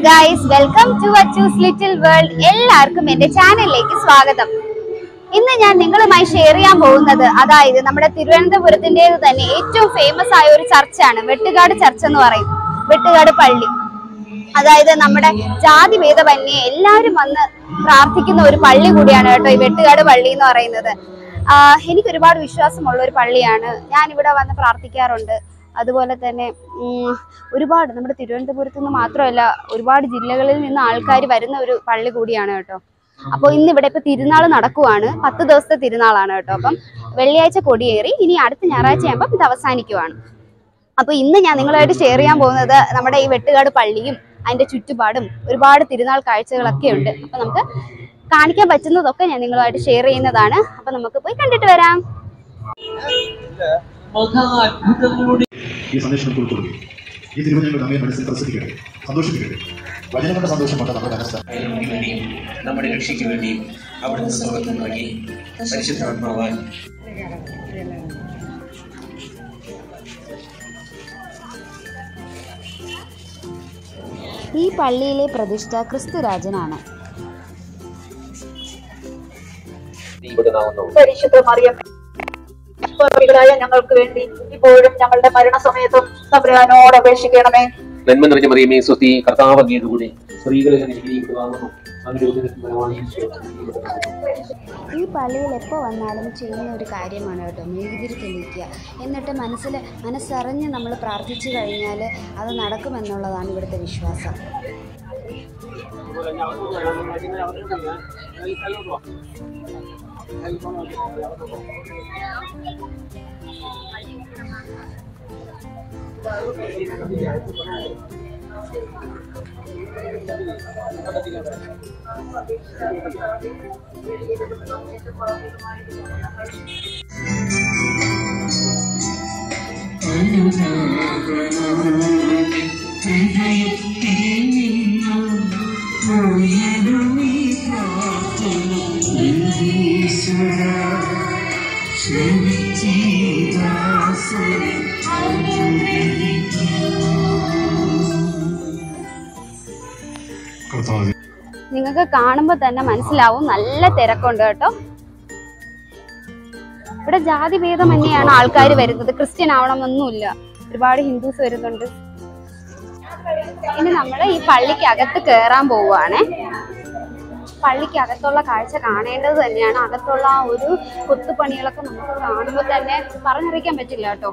Guys welcome to Achus little world എല്ലാവർക്കും എന്റെ ചാനലിലേക്ക് സ്വാഗതം ഇന്ന് ഞാൻ നിങ്ങളുമായി ഷെയർ ചെയ്യാൻ പോകുന്നത് അതായത് നമ്മുടെ തിരുവനന്തപുരത്തിൻ്റെത് തന്നെ ഏറ്റവും ഫേമസ് ആയ ഒരു ചർച്ചാണ് വെട്ടുകാട് ചർച്ച് എന്ന് പറയും വെട്ടുകാട് പള്ളി അതായത് നമ്മുടെ ജാതി ഭേദമന്യേ എല്ലാവരും വന്ന് പ്രാർത്ഥിക്കുന്ന ഒരു പള്ളി കൂടിയാണ് കേട്ടോ ഈ വെട്ടുകാട് പള്ളി എന്ന് പറയുന്നത് ആഹ് എനിക്ക് ഒരുപാട് വിശ്വാസമുള്ള ഒരു പള്ളിയാണ് ഞാൻ ഇവിടെ വന്ന് പ്രാർത്ഥിക്കാറുണ്ട് അതുപോലെ തന്നെ ഉം, ഒരുപാട് നമ്മുടെ തിരുവനന്തപുരത്ത് നിന്ന് മാത്രമല്ല ഒരുപാട് ജില്ലകളിൽ നിന്ന് ആൾക്കാർ വരുന്ന ഒരു പള്ളി കൂടിയാണ് കേട്ടോ അപ്പോൾ ഇന്ന് ഇവിടെ ഇപ്പൊ തിരുനാൾ നടക്കുവാണ് പത്ത് ദിവസത്തെ തിരുനാളാണ് കേട്ടോ അപ്പം വെള്ളിയാഴ്ച കൊടിയേറി ഇനി അടുത്ത ഞായറാഴ്ച ആകുമ്പോൾ ഇത് അവസാനിക്കുവാണ് അപ്പൊ ഇന്ന് ഞാൻ നിങ്ങളുമായിട്ട് ഷെയർ ചെയ്യാൻ പോകുന്നത് നമ്മുടെ ഈ വെട്ടുകാട് പള്ളിയും അതിന്റെ ചുറ്റുപാടും ഒരുപാട് തിരുനാൾ കാഴ്ചകളൊക്കെ ഉണ്ട് അപ്പൊ നമുക്ക് കാണിക്കാൻ പറ്റുന്നതൊക്കെ ഞാൻ നിങ്ങളുമായിട്ട് ഷെയർ ചെയ്യുന്നതാണ് അപ്പൊ നമുക്ക് പോയി കണ്ടിട്ട് വരാം മഹാത്ഭുതങ്ങളുടെ ഈ സന്ദേശം ഉൾക്കൊള്ളുകയും ഈ തിരുവനന്തപുരം നമ്മെ മനസ്സിൽ പ്രസിദ്ധിക്കട്ടെ സന്തോഷിപ്പിക്കട്ടെ വചനങ്ങളുടെ സന്തോഷം കൊണ്ട് നമ്മുടെ മനസ്സ് നമുക്ക് വേണ്ടിയും നമ്മുടെ രക്ഷയ്ക്ക് വേണ്ടിയും അവിടുന്ന് സ്വർഗത്തിൽ നൽകി പരിശുദ്ധാത്മാവാൻ ഈ പള്ളിയിലെ പ്രതിഷ്ഠ ക്രിസ്തുരാജനാണ് ഇവിടെ നാവുന്നു പരിശുദ്ധ മറിയം പാപികളായ ഞങ്ങൾക്ക് വേണ്ടി ഇപ്പോഴും ഞങ്ങളുടെ മരണസമയത്തും തമ്പുരാനോട് അപേക്ഷിക്കണമേ നന്മ നിറഞ്ഞ മറിയമേ സ്വസ്തി കർത്താവ് അങ്ങയുടെ സ്ത്രീകളെ അനുഗ്രഹിക്കുന്നതാകുന്നു അങ്ങനെ ഉദരത്തിന് ഫലമായി ഈശോ അനുഗ്രഹിക്കപ്പെട്ടവനാകുന്നു. ഈ പള്ളിയിൽ എപ്പോൾ വന്നാലും ചെയ്യുന്ന ഒരു കാര്യമാണ് കേട്ടോ മെഴുകുതിരി തെളിയിക്കുക എന്നിട്ട് മനസ്സിൽ മനസ്സറിഞ്ഞ് നമ്മൾ പ്രാർത്ഥിച്ചു കഴിഞ്ഞാൽ അത് നടക്കുമെന്നുള്ളതാണ് ഇവിടുത്തെ വിശ്വാസം കർത്താവ് നിങ്ങൾക്ക് കാണുമ്പോൾ തന്നെ മനസ്സിലാവും നല്ല തിരക്കുണ്ട് കേട്ടോ ഇവിടെ ജാതി ഭേദമന്യാണ് ആൾക്കാർ വരുന്നത് ക്രിസ്ത്യൻ ആവണമെന്നൊന്നുമില്ല ഒരുപാട് ഹിന്ദുസ് വരുന്നുണ്ട് ഇനി നമ്മൾ ഈ പള്ളിക്ക് അകത്ത് കയറാൻ പോവുകയാണേ പള്ളിക്ക് അകത്തുള്ള കാഴ്ച കാണേണ്ടത് തന്നെയാണ് അകത്തുള്ള ആ ഒരു കൊത്തുപണികളൊക്കെ നമുക്ക് കാണുമ്പോൾ തന്നെ പറഞ്ഞറിയിക്കാൻ പറ്റില്ല കേട്ടോ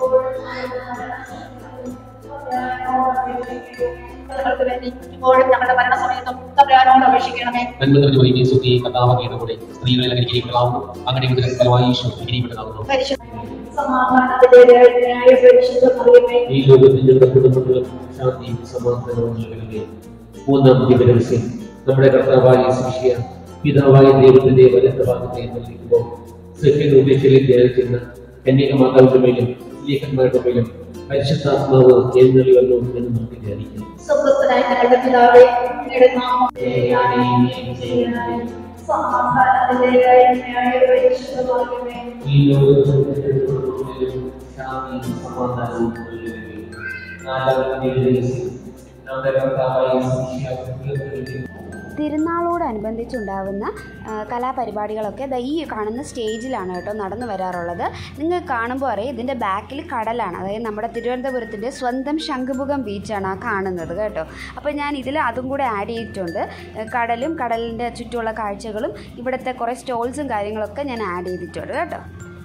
ഞങ്ങൾക്ക് വേണ്ടി ഇപ്പോഴും ഞങ്ങളുടെ മരണസമയത്തും തമ്പുരാനോട് അപേക്ഷിക്കണമേ നന്മ നിറഞ്ഞ മറിയമേ സ്വസ്തി കർത്താവ് അങ്ങയുടെ കൂടെ സ്ത്രീകളെ അനുഗ്രഹിക്കുന്നതാകുന്നു അങ്ങനെ ഉദരത്തിന് ഫലമായി ഈശോ അനുഗ്രഹിക്കപ്പെട്ടതാകുന്നു പരിശുദ്ധ സമാധാനത്തിന്റെ ന്യായ പരിശുദ്ധ മറിയമേ ഈ ലോകത്തിൽ ഞങ്ങളുടെ കുടുംബങ്ങളും ശാന്തിയും സമാധാനവും നൽകണമേ മൂന്നാം ദിവസം നമ്മുടെ കർത്താവായ ശിഷ്യ പിതാവായ ദൈവത്തിന്റെ വലത്ത ഭാഗത്തെ നൽകുമ്പോൾ സഖ്യനോപേക്ഷയിൽ ധ്യാനിക്കുന്ന കന്യക മാതാവിന്റെ മേലും ലേഖന്മാരുടെ മേലും പരിശുദ്ധാത്മാവ് എഴുന്നള്ളി വന്നു എന്ന് നമുക്ക് ധ്യാനിക്കാം സ്വർഗസ്ഥനായ ഞങ്ങളുടെ പിതാവേ അങ്ങയുടെ നാമം ചെയ്യണമേ. സമാധാനത്തിന്റെ ന്യായ പരിശുദ്ധ മറിയമേ ഈ ലോകത്തിൽ ശാന്തിയും സമാധാനവും നൽകണമേ നാലാം ദിവസം നമ്മുടെ കർത്താവായ ശിഷ്യ തിരുനാളോടനുബന്ധിച്ചുണ്ടാവുന്ന ആ, കലാപരിപാടികളൊക്കെ ദാ ഈ കാണുന്ന സ്റ്റേജിലാണ് കേട്ടോ നടന്നു വരാറുള്ളത് നിങ്ങൾ കാണുമ്പോൾ അറിയാം ഇതിൻ്റെ ബാക്കിൽ കടലാണ് അതായത് നമ്മുടെ തിരുവനന്തപുരത്തിൻ്റെ സ്വന്തം ശംഖുമുഖം ബീച്ചാണ് ആ കാണുന്നത് കേട്ടോ അപ്പോൾ ഞാൻ ഇതിൽ അതും കൂടെ ആഡ് ചെയ്തിട്ടുണ്ട് ഏ, കടലും കടലിൻ്റെ ചുറ്റുമുള്ള കാഴ്ചകളും ഇവിടുത്തെ കുറേ സ്റ്റോൾസും കാര്യങ്ങളൊക്കെ ഞാൻ ആഡ് ചെയ്തിട്ടുണ്ട് കേട്ടോ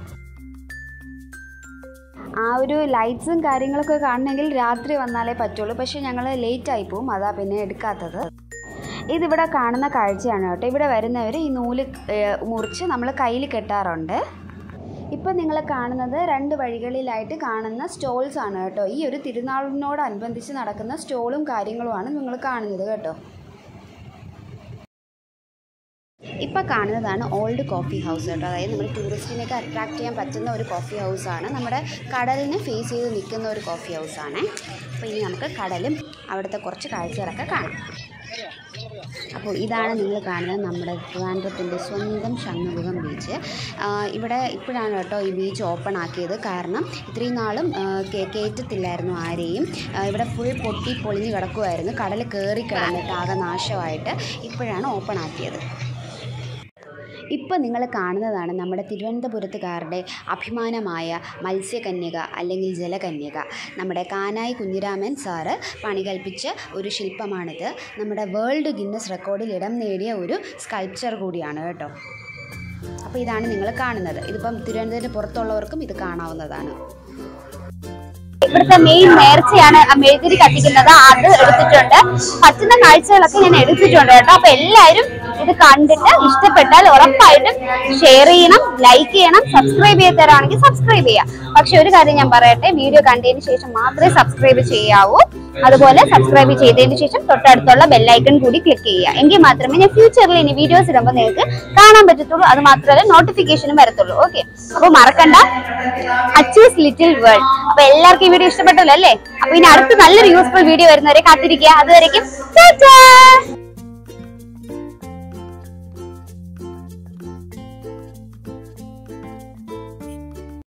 ആ ഒരു ലൈറ്റ്സും കാര്യങ്ങളൊക്കെ കാണണമെങ്കിൽ രാത്രി വന്നാലേ പറ്റുള്ളൂ പക്ഷേ ഞങ്ങൾ ലേറ്റ് ആയി പോവും അതാ പിന്നെ എടുക്കാത്തത് ഇതിവിടെ കാണുന്ന കാഴ്ചയാണ് കേട്ടോ ഇവിടെ വരുന്നവർ ഈ നൂല് ഏഹ്, മുറിച്ച് നമ്മൾ കയ്യിൽ കെട്ടാറുണ്ട് ഇപ്പം നിങ്ങൾ കാണുന്നത് രണ്ട് വഴികളിലായിട്ട് കാണുന്ന സ്റ്റോൾസ് ആണ് കേട്ടോ ഈ ഒരു തിരുനാളിനോടനുബന്ധിച്ച് നടക്കുന്ന സ്റ്റോളും കാര്യങ്ങളുമാണ് നിങ്ങൾ കാണുന്നത് കേട്ടോ ഇപ്പം കാണുന്നതാണ് ഓൾഡ് കോഫി ഹൗസ് കേട്ടോ അതായത് നമ്മൾ ടൂറിസ്റ്റിനൊക്കെ അട്രാക്ട് ചെയ്യാൻ പറ്റുന്ന ഒരു കോഫി ഹൗസാണ് നമ്മുടെ കടലിനെ ഫേസ് ചെയ്ത് നിൽക്കുന്ന ഒരു കോഫി ഹൗസാണ് അപ്പോൾ ഇനി നമുക്ക് കടലും അവിടുത്തെ കുറച്ച് കാഴ്ചകളൊക്കെ കാണാം അപ്പോൾ ഇതാണ് നിങ്ങൾ കാണുന്നത് നമ്മുടെ ട്രിവാൻഡ്രത്തിൻ്റെ സ്വന്തം ഷൺമുഖം ബീച്ച് ആ, ഇവിടെ ഇപ്പോഴാണ് കേട്ടോ ഈ ബീച്ച് ഓപ്പൺ ആക്കിയത് കാരണം ഇത്രയും നാളും ആ, കേ- കയറ്റത്തില്ലായിരുന്നു ആരെയും ആ, ഇവിടെ ഫുൾ പൊട്ടി പൊളിഞ്ഞ് കിടക്കുമായിരുന്നു കടൽ കയറി കിടന്നിട്ട് ആകെ നാശമായിട്ട് ഇപ്പോഴാണ് ഓപ്പൺ ആക്കിയത് ഇപ്പോൾ നിങ്ങൾ കാണുന്നതാണ് നമ്മുടെ തിരുവനന്തപുരത്തുകാരുടെ അഭിമാനമായ മത്സ്യകന്യക അല്ലെങ്കിൽ ജലകന്യക നമ്മുടെ കാനായി കുഞ്ഞിരാമൻ സാറ് പണികൽപ്പിച്ച ഒരു ശില്പമാണിത് നമ്മുടെ വേൾഡ് ഗിന്നസ് റെക്കോർഡിൽ ഇടം നേടിയ ഒരു സ്കൾപ്ചർ കൂടിയാണ് കേട്ടോ അപ്പോൾ ഇതാണ് നിങ്ങൾ കാണുന്നത് ഇതിപ്പം തിരുവനന്തപുരത്തിന് പുറത്തുള്ളവർക്കും ഇത് കാണാവുന്നതാണ് ഇവിടുത്തെ മെയിൻ നേർച്ചയാണ് ആ മെഴുതിരി കത്തിക്കുന്നത് അത് എടുത്തിട്ടുണ്ട് പറ്റുന്ന കാഴ്ചകളൊക്കെ ഞാൻ എടുത്തിട്ടുണ്ട് കേട്ടോ അപ്പൊ എല്ലാവരും ഇത് കണ്ടിട്ട് ഇഷ്ടപ്പെട്ടാൽ ഉറപ്പായിട്ടും ഷെയർ ചെയ്യണം ലൈക്ക് ചെയ്യണം സബ്സ്ക്രൈബ് ചെയ്ത് തരാണെങ്കിൽ സബ്സ്ക്രൈബ് ചെയ്യാം പക്ഷെ ഒരു കാര്യം ഞാൻ പറയട്ടെ വീഡിയോ കണ്ടതിന് ശേഷം മാത്രമേ സബ്സ്ക്രൈബ് ചെയ്യാവൂ അതുപോലെ സബ്സ്ക്രൈബ് ചെയ്തതിന് ശേഷം തൊട്ടടുത്തുള്ള ബെല്ലൈക്കൺ കൂടി ക്ലിക്ക് ചെയ്യുക എങ്കിൽ മാത്രമേ ഞാൻ ഫ്യൂച്ചറിൽ ഇനി വീഡിയോസ് ഇടുമ്പോൾ നിങ്ങൾക്ക് കാണാൻ പറ്റത്തുള്ളൂ അത് മാത്രമല്ല നോട്ടിഫിക്കേഷനും വരത്തുള്ളൂ ഓക്കെ അപ്പോൾ മറക്കണ്ട അച്ചൂസ് ലിറ്റിൽ വേൾഡ് അപ്പൊ എല്ലാവർക്കും ഈ വീഡിയോ ഇഷ്ടപ്പെട്ടല്ലോ അല്ലേ അപ്പൊ ഇനി അടുത്ത നല്ലൊരു യൂസ്ഫുൾ വീഡിയോ വരുന്നവരെ കാത്തിരിക്കുക അതുവരേക്കും ടാറ്റാ